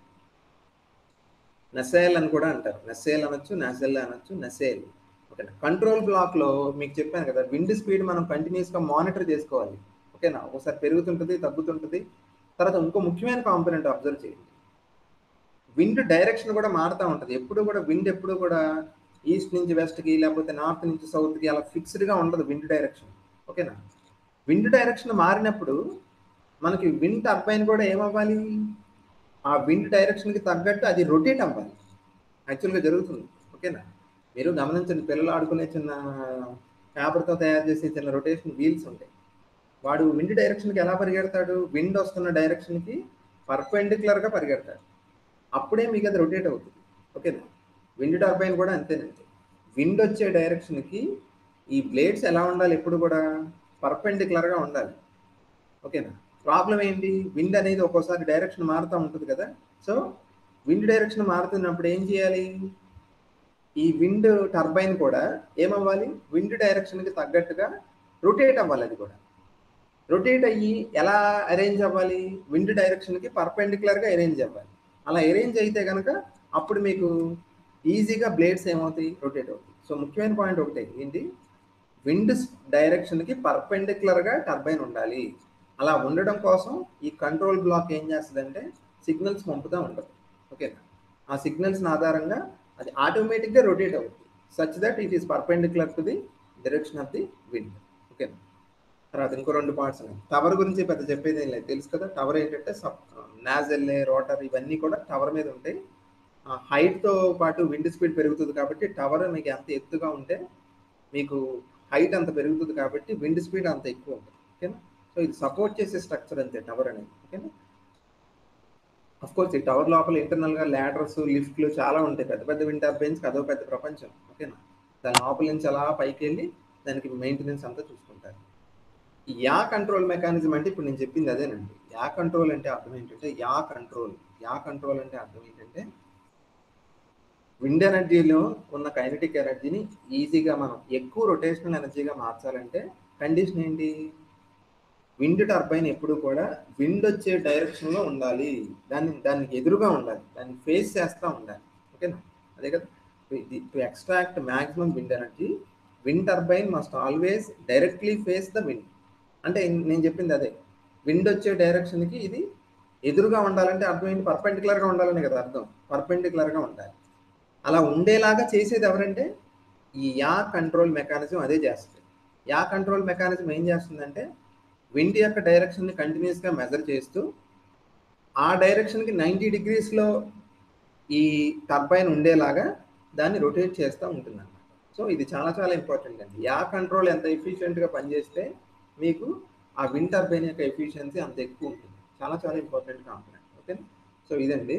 నసేల్ అని కూడా అంటారు నసేల్ అనొచ్చు నాసెల్ అనొచ్చు నసేల్ ఓకేనా కంట్రోల్ బ్లాక్లో మీకు చెప్పాను కదా విండ్ స్పీడ్ మనం కంటిన్యూస్గా మానిటర్ చేసుకోవాలి ఓకేనా ఒకసారి పెరుగుతుంటుంది తగ్గుతుంటుంది తర్వాత ఇంకో ముఖ్యమైన కాంపోనెంట్ అబ్జర్వ్ చేయండి విండ్ డైరెక్షన్ కూడా మారుతూ ఉంటుంది ఎప్పుడు కూడా విండ్ ఎప్పుడు కూడా ఈస్ట్ నుంచి వెస్ట్కి లేకపోతే నార్త్ నుంచి సౌత్కి అలా ఫిక్స్డ్గా ఉండదు విండ్ డైరెక్షన్ ఓకేనా విండ్ డైరెక్షన్ మారినప్పుడు మనకి విండ్ టర్బైన్ కూడా ఏమవ్వాలి ఆ విండ్ డైరెక్షన్కి తగ్గట్టు అది రొటేట్ అవ్వాలి యాక్చువల్గా జరుగుతుంది ఓకేనా మీరు గమనించండి పిల్లలు ఆడుకునే చిన్న పేపర్తో తయారు చేసే చిన్న రొటేషన్ వీల్స్ ఉంటాయి వాడు విండ్ డైరెక్షన్కి ఎలా పరిగెడతాడు విండ్ వస్తున్న డైరెక్షన్కి పర్పెండిక్యులర్గా పరిగెడతాడు అప్పుడే మీకు అది రొటేట్ అవుతుంది ఓకేనా విండ్ టర్బైన్ కూడా అంతేనండి విండ్ వచ్చే డైరెక్షన్కి ఈ బ్లేడ్స్ ఎలా ఉండాలి ఎప్పుడు కూడా పర్పెండిక్యులర్గా ఉండాలి ఓకేనా ప్రాబ్లం ఏంటి విండ్ అనేది ఒక్కోసారి డైరెక్షన్ మారుతూ ఉంటుంది కదా సో విండ్ డైరెక్షన్ మారుతున్నప్పుడు ఏం చేయాలి ఈ విండ్ టర్బైన్ కూడా ఏమవ్వాలి విండ్ డైరెక్షన్కి తగ్గట్టుగా రొటేట్ అవ్వాలి అది కూడా రొటేట్ అయ్యి ఎలా అరేంజ్ అవ్వాలి విండ్ డైరెక్షన్కి పర్పెండిక్యులర్గా అరేంజ్ అవ్వాలి అలా అరేంజ్ అయితే కనుక అప్పుడు మీకు ఈజీగా బ్లేడ్స్ ఏమవుతాయి రొటేట్ అవుతాయి సో ముఖ్యమైన పాయింట్ ఒకటే ఏంటి విండ్ డైరెక్షన్కి పర్పెండిక్యులర్గా టర్బైన్ ఉండాలి అలా ఉండడం కోసం ఈ కంట్రోల్ బ్లాక్ ఏం చేస్తుందంటే సిగ్నల్స్ పంపుతూ ఉంటుంది ఓకేనా ఆ సిగ్నల్స్ ఆధారంగా అది ఆటోమేటిక్గా రొటేట్ అవుతుంది such that it is perpendicular to the direction of the wind ఓకేనా తర్వాత ఇంకో రెండు పార్ట్స్ ఉన్నాయి టవర్ గురించి పెద్ద చెప్పేది ఏం లేదు తెలుసు కదా టవర్ ఏంటంటే సబ్ నాజెల్లే రోటర్ ఇవన్నీ కూడా టవర్ మీద ఉంటాయి హైట్తో పాటు విండ్ స్పీడ్ పెరుగుతుంది కాబట్టి టవర్ మీకు ఎంత ఎత్తుగా ఉంటే మీకు హైట్ అంత పెరుగుతుంది కాబట్టి విండ్ స్పీడ్ అంత ఎక్కువ ఉంటుంది ఓకేనా సో ఇది సపోర్ట్ చేసే స్ట్రక్చర్ అంతే టవర్ అనేది ఓకేనా అఫ్ కోర్స్ ఈ టవర్ లోపల ఇంటర్నల్గా ల్యాడర్స్ లిఫ్ట్లు చాలా ఉంటాయి పెద్ద పెద్ద విండ్ టర్బైన్స్ అదో పెద్ద ప్రపంచం ఓకేనా దాని లోపల నుంచి అలా పైకి వెళ్ళి దానికి మెయింటెనెన్స్ అంతా చూసుకుంటారు ఈ యా కంట్రోల్ మెకానిజం అంటే ఇప్పుడు నేను చెప్పింది అదేనండి యా కంట్రోల్ అంటే అర్థం ఏంటంటే యా కంట్రోల్ యా కంట్రోల్ అంటే అర్థం ఏంటంటే విండ్ ఎనర్జీలో ఉన్న కైనటిక్ ఎనర్జీని ఈజీగా మనం ఎక్కువ రొటేషనల్ ఎనర్జీగా మార్చాలంటే కండిషన్ ఏంటి విండ్ టర్బైన్ ఎప్పుడు కూడా విండ్ వచ్చే డైరెక్షన్లో ఉండాలి దాన్ని దానికి ఎదురుగా ఉండాలి దాన్ని ఫేస్ చేస్తూ ఉండాలి ఓకేనా అదే కదా to extract maximum wind energy wind turbine must always directly face the wind అంటే నేను చెప్పింది అదే విండ్ వచ్చే డైరెక్షన్కి ఇది ఎదురుగా ఉండాలంటే అర్థం ఏంటి పర్పెండిక్యులర్గా ఉండాలని కదా అర్థం పర్పెండిక్యులర్గా ఉండాలి అలా ఉండేలాగా చేసేది ఎవరంటే ఈ యా కంట్రోల్ మెకానిజం అదే చేస్తుంది యా కంట్రోల్ మెకానిజం ఏం చేస్తుందంటే విండ్ యొక్క డైరెక్షన్ని కంటిన్యూస్గా మెజర్ చేస్తూ ఆ డైరెక్షన్కి నైంటీ డిగ్రీస్లో ఈ టర్బైన్ ఉండేలాగా దాన్ని రొటేట్ చేస్తూ ఉంటుంది అన్నమాట సో ఇది చాలా చాలా ఇంపార్టెంట్ అండి యా కంట్రోల్ ఎంత ఎఫిషియెంట్గా పనిచేస్తే మీకు ఆ విండ్ టర్బైన్ యొక్క ఎఫిషియన్సీ అంత ఎక్కువ ఉంటుంది చాలా చాలా ఇంపార్టెంట్ కాంపోనెంట్ ఓకే సో ఇదండి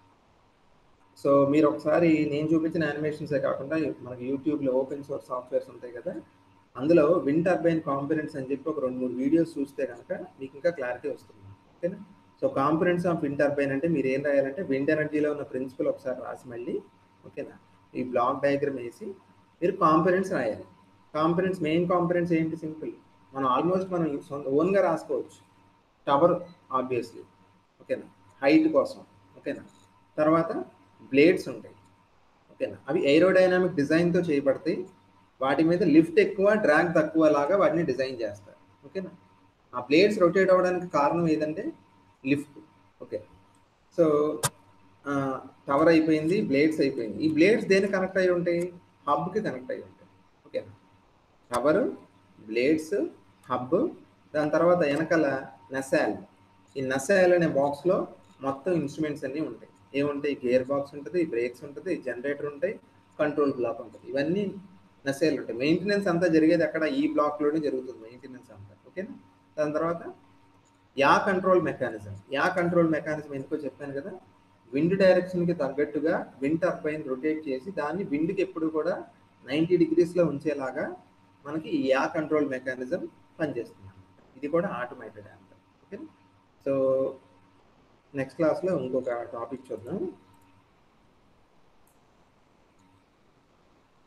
సో మీరు ఒకసారి నేను చూపించిన యానిమేషన్సే కాకుండా మనకి యూట్యూబ్లో ఓపెన్ సోర్స్ సాఫ్ట్వేర్స్ ఉంటాయి కదా అందులో విండ్ టర్బైన్ కాంపోనెంట్స్ అని చెప్పి ఒక రెండు మూడు వీడియోస్ చూస్తే కనుక మీకు ఇంకా క్లారిటీ వస్తుంది ఓకేనా so components of wind turbine అంటే మీరు ఏం రాయాలంటే విండ్ ఎనర్జీలో ఉన్న ప్రిన్సిపల్ ఒకసారి రాసి మళ్ళీ ఓకేనా ఈ బ్లాక్ డయాగ్రామ్ వేసి మీరు కాంపోనెంట్స్ రాయాలి కాంపోనెంట్స్ మెయిన్ కాంపోనెంట్స్ ఏంటి సింపుల్ మనం ఆల్మోస్ట్ మనం సొంత ఓన్గా రాసుకోవచ్చు టవర్ ఆబ్వియస్లీ ఓకేనా హైట్ కోసం ఓకేనా తర్వాత బ్లేడ్స్ ఉంటాయి ఓకేనా అవి ఏరోడైనామిక్ డిజైన్తో చేయబడతాయి వాటి మీద లిఫ్ట్ ఎక్కువ డ్రాగ్ తక్కువ లాగా వాటిని డిజైన్ చేస్తారు ఓకేనా ఆ బ్లేడ్స్ రొటేట్ అవ్వడానికి కారణం ఏదంటే లిఫ్ట్ ఓకే సో టవర్ అయిపోయింది బ్లేడ్స్ అయిపోయింది ఈ బ్లేడ్స్ దేనికి కనెక్ట్ అయి ఉంటాయి హబ్కి కనెక్ట్ అయి ఉంటాయి ఓకేనా టవర్ బ్లేడ్స్ హబ్ దాని తర్వాత వెనకాల నసాల్ ఈ నసాల్ అనే బాక్స్లో మొత్తం ఇన్స్ట్రుమెంట్స్ అన్నీ ఉంటాయి ఏముంటాయి గేర్ బాక్స్ ఉంటుంది బ్రేక్స్ ఉంటుంది జనరేటర్ ఉంటాయి కంట్రోల్ బ్లాక్ ఉంటుంది ఇవన్నీ నసేలు ఉంటాయి మెయింటెనెన్స్ అంతా జరిగేది అక్కడ ఈ బ్లాక్లోనే జరుగుతుంది మెయింటెనెన్స్ అంతా ఓకేనా దాని తర్వాత yeah control mechanism yeah control mechanism ఎందుకో చెప్పాను కదా విండ్ డైరెక్షన్కి తగ్గట్టుగా విండ్ టర్బైన్ రొటేట్ చేసి దాన్ని విండ్కి ఎప్పుడు కూడా నైంటీ డిగ్రీస్లో ఉంచేలాగా మనకి ఈ యా కంట్రోల్ మెకానిజం పనిచేస్తుంది ఇది కూడా ఆటోమేటెడ్ అంటారు ఓకే సో నెక్స్ట్ క్లాస్లో ఇంకొక టాపిక్ చూద్దాం